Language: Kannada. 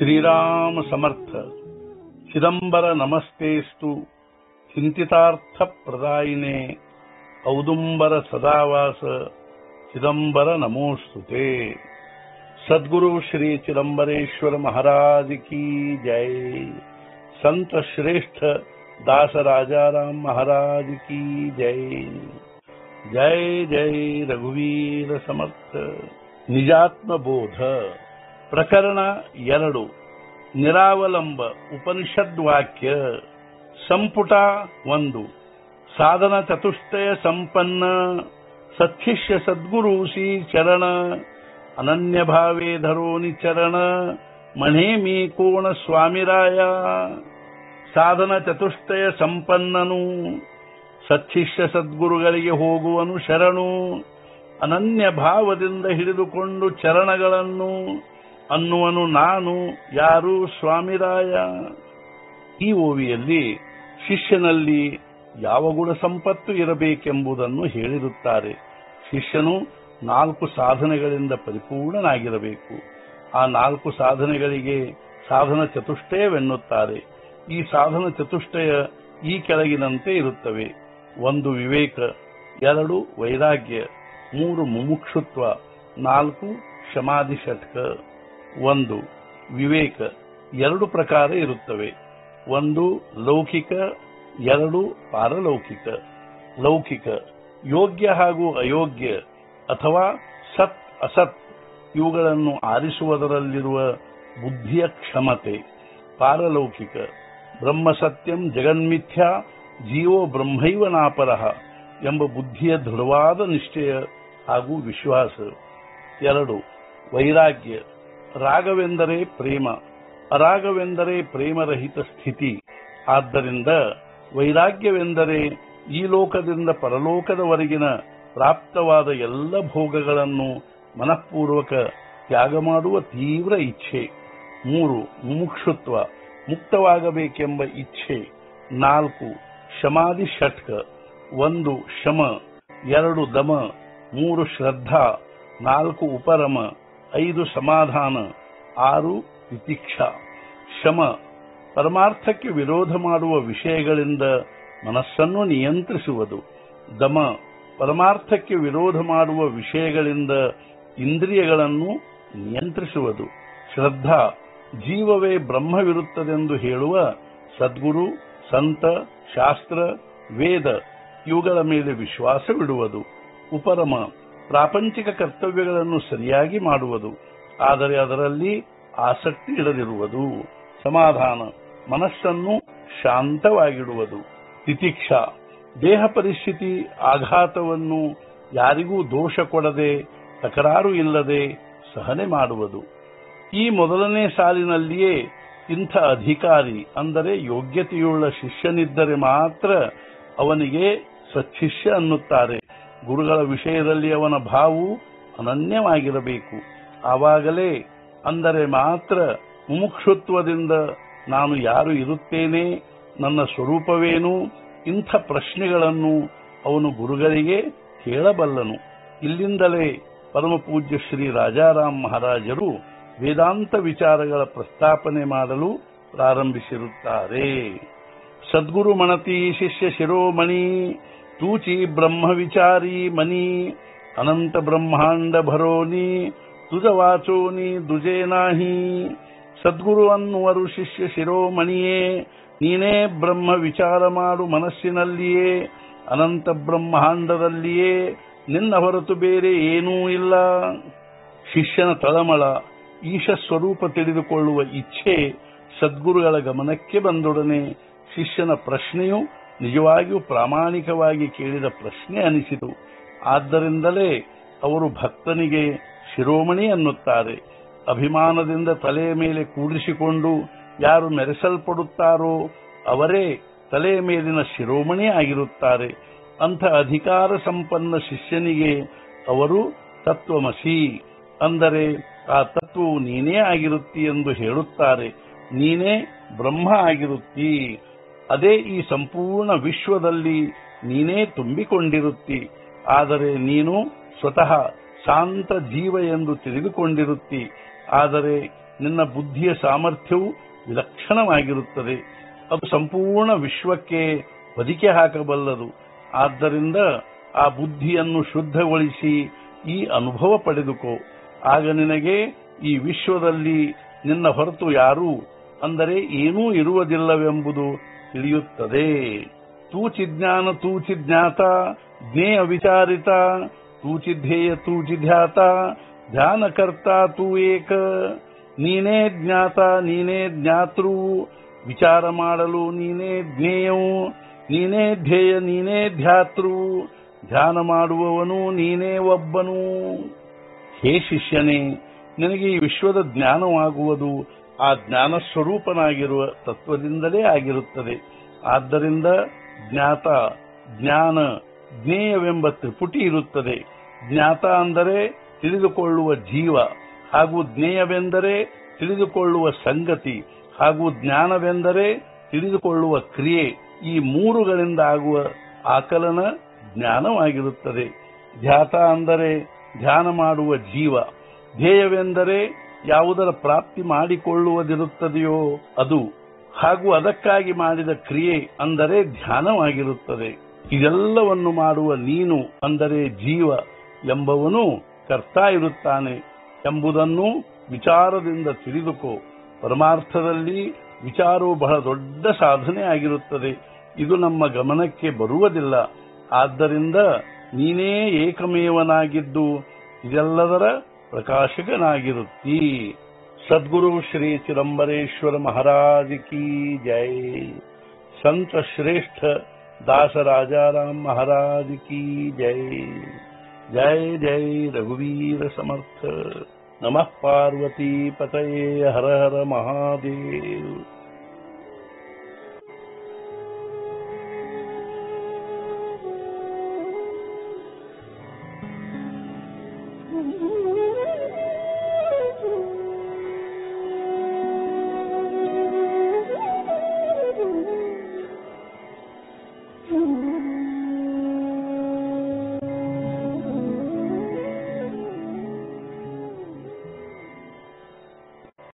श्रीराम समर्थ चिदंबर नमस्तेस्तु चिंतितार्थ प्रदायिने औदुंबर सदावास चिदंबर नमोस्तुते सद्गुरु श्री चिदंबरेश्वर महाराज की जय संत श्रेष्ठ दास राजाराम महाराज की जय जय जय ರಘುವೀರ ಸಮರ್ಥ ನಿಜಾತ್ಮ ಬೋಧ ಪ್ರಕರಣ ಎರಡು ನಿರಾವಲಂಬ ಉಪನಿಷದ್ ವಾಕ್ಯ ಸಂಪುಟ ಒಂದು ಸಾಧನ ಚತುಷ್ಟಯ ಸಂಪನ್ನ ಸತ್ಶಿಷ್ಯ ಸದ್ಗುರು ಶ್ರೀ ಚರಣ ಅನನ್ಯ ಭಾವೇ ಧರೋನಿ ಚರಣ ಮಣೇಮಿ ಕೋಣ ಸ್ವಾಮಿರಾಯ ಸಾಧನ ಚತುಷ್ಟಯ ಸಂಪನ್ನನು ಸತ್ಶಿಷ್ಯ ಸದ್ಗುರುಗಳಿಗೆ ಹೋಗುವನು ಶರಣು ಅನನ್ಯ ಭಾವದಿಂದ ಹಿಡಿದುಕೊಂಡು ಚರಣಗಳನ್ನು ಅನ್ನುವನು ನಾನು ಯಾರು ಸ್ವಾಮಿರಾಯ ಈ ಓವಿಯಲ್ಲಿ ಶಿಷ್ಯನಲ್ಲಿ ಯಾವ ಗುಣ ಸಂಪತ್ತು ಇರಬೇಕೆಂಬುದನ್ನು ಹೇಳಿರುತ್ತಾರೆ ಶಿಷ್ಯನು ನಾಲ್ಕು ಸಾಧನೆಗಳಿಂದ ಪರಿಪೂರ್ಣನಾಗಿರಬೇಕು ಆ ನಾಲ್ಕು ಸಾಧನೆಗಳಿಗೆ ಸಾಧನ ಚತುಷ್ಟಯವೆನ್ನುತ್ತಾರೆ ಈ ಸಾಧನ ಚತುಷ್ಟಯ ಈ ಕೆಳಗಿನಂತೆ ಇರುತ್ತವೆ ಒಂದು ವಿವೇಕ ಎರಡು ವೈರಾಗ್ಯ ಮೂರು ಮುಮುಕ್ಷುತ್ವ ನಾಲ್ಕು ಶಮಾಧಿ ಷಟ್ಕ ಒಂದು ವಿವೇಕ ಎರಡು ಪ್ರಕಾರ ಇರುತ್ತವೆ ಒಂದು ಲೌಕಿಕ ಎರಡು ಪಾರಲೌಕಿಕ ಲೌಕಿಕ ಯೋಗ್ಯ ಹಾಗೂ ಅಯೋಗ್ಯ ಅಥವಾ ಸತ್ ಅಸತ್ ಇವುಗಳನ್ನು ಆರಿಸುವುದರಲ್ಲಿರುವ ಬುದ್ಧಿಯ ಕ್ಷಮತೆ ಪಾರಲೌಕಿಕ ಬ್ರಹ್ಮ ಸತ್ಯಂ ಜಗನ್ಮಿಥ್ಯಾ ಜೀವೋ ಬ್ರಹ್ಮೈವ ನಾಪರಃ ಎಂಬ ಬುದ್ಧಿಯ ದೃಢವಾದ ನಿಶ್ಚಯ ಹಾಗೂ ವಿಶ್ವಾಸ ಎರಡು ವೈರಾಗ್ಯ ರಾಗವೆಂದರೆ ಪ್ರೇಮ ಅರಾಗವೆಂದರೆ ಪ್ರೇಮರಹಿತ ಸ್ಥಿತಿ ಆದ್ದರಿಂದ ವೈರಾಗ್ಯವೆಂದರೆ ಈ ಲೋಕದಿಂದ ಪರಲೋಕದವರೆಗಿನ ಪ್ರಾಪ್ತವಾದ ಎಲ್ಲ ಭೋಗಗಳನ್ನು ಮನಃಪೂರ್ವಕ ತ್ಯಾಗ ಮಾಡುವ ತೀವ್ರ ಇಚ್ಛೆ ಮೂರು ಮುಮುಕ್ಷುತ್ವ ಮುಕ್ತವಾಗಬೇಕೆಂಬ ಇಚ್ಛೆ ನಾಲ್ಕು ಶಮಾಧಿ ಷಟ್ಕ ಒಂದು ಶಮ ಎರಡು ದಮ ಮೂರು ಶ್ರದ್ಧಾ ನಾಲ್ಕು ಉಪರಮ ಐದು ಸಮಾಧಾನ ಆರು ತಿತಿಕ್ಷಾ ಶಮ ಪರಮಾರ್ಥಕ್ಕೆ ವಿರೋಧ ಮಾಡುವ ವಿಷಯಗಳಿಂದ ಮನಸ್ಸನ್ನು ನಿಯಂತ್ರಿಸುವುದು ದಮ ಪರಮಾರ್ಥಕ್ಕೆ ವಿರೋಧ ಮಾಡುವ ವಿಷಯಗಳಿಂದ ಇಂದ್ರಿಯಗಳನ್ನು ನಿಯಂತ್ರಿಸುವುದು ಶ್ರದ್ಧಾ ಜೀವವೇ ಬ್ರಹ್ಮವಿರುತ್ತದೆಂದು ಹೇಳುವ ಸದ್ಗುರು ಸಂತ ಶಾಸ್ತ್ರ ವೇದ ಇವುಗಳ ಮೇಲೆ ವಿಶ್ವಾಸವಿಡುವುದು ಉಪರಮ ಪ್ರಾಪಂಚಿಕ ಕರ್ತವ್ಯಗಳನ್ನು ಸರಿಯಾಗಿ ಮಾಡುವುದು ಆದರೆ ಅದರಲ್ಲಿ ಆಸಕ್ತಿ ಇಡದಿರುವುದು ಸಮಾಧಾನ ಮನಸ್ಸನ್ನು ಶಾಂತವಾಗಿಡುವುದು ತಿತಿಕ್ಷಾ ದೇಹ ಪರಿಸ್ಥಿತಿ ಆಘಾತವನ್ನು ಯಾರಿಗೂ ದೋಷ ಕೊಡದೆ ತಕರಾರು ಇಲ್ಲದೆ ಸಹನೆ ಮಾಡುವುದು ಈ ಮೊದಲನೇ ಸಾಲಿನಲ್ಲಿಯೇ ಇಂಥ ಅಧಿಕಾರಿ ಅಂದರೆ ಯೋಗ್ಯತೆಯುಳ್ಳ ಶಿಷ್ಯನಿದ್ದರೆ ಮಾತ್ರ ಅವನಿಗೆ ಸಚ್ಶಿಷ್ಯ ಅನ್ನುತ್ತಾರೆ ಗುರುಗಳ ವಿಷಯದಲ್ಲಿ ಅವನ ಭಾವು ಅನನ್ಯವಾಗಿರಬೇಕು ಆವಾಗಲೇ ಅಂದರೆ ಮಾತ್ರ ಮುಮುಕ್ಷುತ್ವದಿಂದ ನಾನು ಯಾರು ಇರುತ್ತೇನೆ ನನ್ನ ಸ್ವರೂಪವೇನು ಇಂಥ ಪ್ರಶ್ನೆಗಳನ್ನು ಅವನು ಗುರುಗಳಿಗೆ ಕೇಳಬಲ್ಲನು ಇಲ್ಲಿಂದಲೇ ಪರಮಪೂಜ್ಯ ಶ್ರೀ ರಾಜಾರಾಮ್ ಮಹಾರಾಜರು ವೇದಾಂತ ವಿಚಾರಗಳ ಪ್ರಸ್ತಾಪನೆ ಮಾಡಲು ಪ್ರಾರಂಭಿಸಿರುತ್ತಾರೆ ಸದ್ಗುರು ಮಣತಿ ಶಿಷ್ಯ ಶಿರೋಮಣಿ ತೂಚಿ ಬ್ರಹ್ಮ ವಿಚಾರಿ ಮನಿ ಅನಂತ ಬ್ರಹ್ಮಾಂಡ ಭರೋನಿ ತುಜ ವಾಚೋನಿ ದುಜೇ ನಾಹಿ ಸದ್ಗುರು ಅನ್ನುವರು ಶಿಷ್ಯ ಶಿರೋಮಣಿಯೇ ನೀನೇ ಬ್ರಹ್ಮ ವಿಚಾರ ಮಾಡು ಮನಸ್ಸಿನಲ್ಲಿಯೇ ಅನಂತ ಬ್ರಹ್ಮಾಂಡದಲ್ಲಿಯೇ ನಿನ್ನ ಹೊರತು ಬೇರೆ ಏನೂ ಇಲ್ಲ ಶಿಷ್ಯನ ತಳಮಳ ಈಶ ಸ್ವರೂಪ ತಿಳಿದುಕೊಳ್ಳುವ ಇಚ್ಛೆ ಸದ್ಗುರುಗಳ ಗಮನಕ್ಕೆ ಬಂದೊಡನೆ ಶಿಷ್ಯನ ಪ್ರಶ್ನೆಯು ನಿಜವಾಗಿಯೂ ಪ್ರಾಮಾಣಿಕವಾಗಿ ಕೇಳಿದ ಪ್ರಶ್ನೆ ಅನಿಸಿತು ಆದ್ದರಿಂದಲೇ ಅವರು ಭಕ್ತನಿಗೆ ಶಿರೋಮಣಿ ಅನ್ನುತ್ತಾರೆ ಅಭಿಮಾನದಿಂದ ತಲೆಯ ಮೇಲೆ ಕೂಡಿಸಿಕೊಂಡು ಯಾರು ಮೆರೆಸಲ್ಪಡುತ್ತಾರೋ ಅವರೇ ತಲೆಯ ಮೇಲಿನ ಶಿರೋಮಣಿ ಆಗಿರುತ್ತಾರೆ ಅಂಥ ಅಧಿಕಾರ ಸಂಪನ್ನ ಶಿಷ್ಯನಿಗೆ ಅವರು ತತ್ವಮಸಿ ಅಂದರೆ ಆ ತತ್ವವು ನೀನೇ ಆಗಿರುತ್ತಿ ಎಂದು ಹೇಳುತ್ತಾರೆ ನೀನೇ ಬ್ರಹ್ಮ ಆಗಿರುತ್ತಿ ಅದೇ ಈ ಸಂಪೂರ್ಣ ವಿಶ್ವದಲ್ಲಿ ನೀನೇ ತುಂಬಿಕೊಂಡಿರುತ್ತಿ ಆದರೆ ನೀನು ಸ್ವತಃ ಶಾಂತ ಜೀವ ಎಂದು ತಿಳಿದುಕೊಂಡಿರುತ್ತಿ ಆದರೆ ನಿನ್ನ ಬುದ್ಧಿಯ ಸಾಮರ್ಥ್ಯವು ವಿಲಕ್ಷಣವಾಗಿರುತ್ತದೆ ಅದು ಸಂಪೂರ್ಣ ವಿಶ್ವಕ್ಕೆ ಹೊದಿಕೆ ಹಾಕಬಲ್ಲದು ಆದ್ದರಿಂದ ಆ ಬುದ್ಧಿಯನ್ನು ಶುದ್ಧಗೊಳಿಸಿ ಈ ಅನುಭವ ಪಡೆದುಕೋ ಆಗ ನಿನಗೆ ಈ ವಿಶ್ವದಲ್ಲಿ ನಿನ್ನ ಹೊರತು ಯಾರೂ ಅಂದರೆ ಏನೂ ಇರುವುದಿಲ್ಲವೆಂಬುದು ತಿಳಿಯುತ್ತದೆ ತೂಚಿಜ್ಞಾನ ತೂಚಿಜ್ಞಾತ ಜ್ಞೇಯ ವಿಚಾರಿತ ತೂಚಿಧ್ಯೇಯ ತೂಚಿಧ್ಯಾತ ಧ್ಯಾನಕರ್ತ ತೂ ಏಕ ನೀನೇ ಜ್ಞಾತ ನೀನೇ ಜ್ಞಾತೃ ವಿಚಾರ ಮಾಡಲು ನೀನೇ ಜ್ಞೇಯವು ನೀನೇ ಧ್ಯೇಯ ನೀನೇ ಧ್ಯಾತೃ ಧ್ಯಾನ ಮಾಡುವವನು ನೀನೇ ಒಬ್ಬನು ಹೇ ಶಿಷ್ಯನೇ ನಿನಗೆ ಈ ವಿಶ್ವದ ಜ್ಞಾನವಾಗುವುದು ಆ ಜ್ಞಾನ ಸ್ವರೂಪನಾಗಿರುವ ತತ್ವದಿಂದಲೇ ಆಗಿರುತ್ತದೆ ಆದ್ದರಿಂದ ಜ್ಞಾತ ಜ್ಞಾನ ಜ್ಞೇಯವೆಂಬ ತ್ರಿಪುಟಿ ಇರುತ್ತದೆ ಜ್ಞಾತ ಅಂದರೆ ತಿಳಿದುಕೊಳ್ಳುವ ಜೀವ ಹಾಗೂ ಜ್ಞೇಯವೆಂದರೆ ತಿಳಿದುಕೊಳ್ಳುವ ಸಂಗತಿ ಹಾಗೂ ಜ್ಞಾನವೆಂದರೆ ತಿಳಿದುಕೊಳ್ಳುವ ಕ್ರಿಯೆ ಈ ಮೂರುಗಳಿಂದ ಆಗುವ ಆಕಲನ ಜ್ಞಾನವಾಗಿರುತ್ತದೆ ಧ್ಯಾತ ಅಂದರೆ ಧ್ಯಾನ ಮಾಡುವ ಜೀವ ಧ್ಯೇಯವೆಂದರೆ ಯಾವುದರ ಪ್ರಾಪ್ತಿ ಮಾಡಿಕೊಳ್ಳುವುದಿರುತ್ತದೆಯೋ ಅದು ಹಾಗೂ ಅದಕ್ಕಾಗಿ ಮಾಡಿದ ಕ್ರಿಯೆ ಅಂದರೆ ಧ್ಯಾನವಾಗಿರುತ್ತದೆ ಇದೆಲ್ಲವನ್ನು ಮಾಡುವ ನೀನು ಅಂದರೆ ಜೀವ ಎಂಬವನು ಕರ್ತ ಇರುತ್ತಾನೆ ಎಂಬುದನ್ನು ವಿಚಾರದಿಂದ ತಿಳಿದುಕೋ ಪರಮಾರ್ಥದಲ್ಲಿ ವಿಚಾರವು ಬಹಳ ದೊಡ್ಡ ಸಾಧನೆ ಆಗಿರುತ್ತದೆ ಇದು ನಮ್ಮ ಗಮನಕ್ಕೆ ಬರುವುದಿಲ್ಲ ಆದ್ದರಿಂದ ನೀನೇ ಏಕಮೇವನಾಗಿದ್ದು ಇದೆಲ್ಲದರ ಪ್ರಕಾಶಕನಾಗಿರುತ್ತೀ ಸದ್ಗುರು ಶ್ರೀ ಚಿದಂಬರೇಶ್ವರ ಮಹಾರಾಜ್ ಕಿ ಜೈ ಸಂತ ಶ್ರೇಷ್ಠ दास राजा राम महाराज की जय जय जय रघुवीर समर्थ नमः पार्वती पतये हर हर महादेव